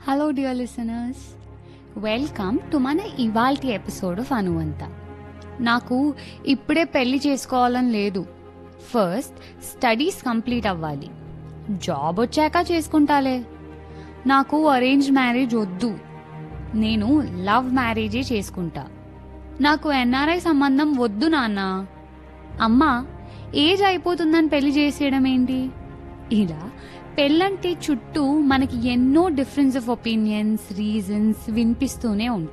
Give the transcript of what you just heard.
hello dear listeners welcome to మన ఇవాల్టి episode of అనువంత నాకు ఇప్పుడే పెళ్లి చేసుకోవాలని లేదు ఫస్ట్ స్టడీస్ కంప్లీట్ అవ్వాలి జాబ్ వచ్చాక చేసుకుంటాలే నాకు అరేంజ్ మ్యారేజ్ వద్దు నేను లవ్ మ్యారేజే చేసుకుంటా నాకు ఎన్ఆర్ఐ సంబంధం వద్దు నాన్న అమ్మా ఏజ్ అయిపోతుందని పెళ్లి చేసేయడం ఏంటి ఇలా పెళ్ళంటే చుట్టూ మనకి ఎన్నో డిఫరెన్స్ ఆఫ్ ఒపీనియన్స్ రీజన్స్ వినిపిస్తూనే ఉంటాయి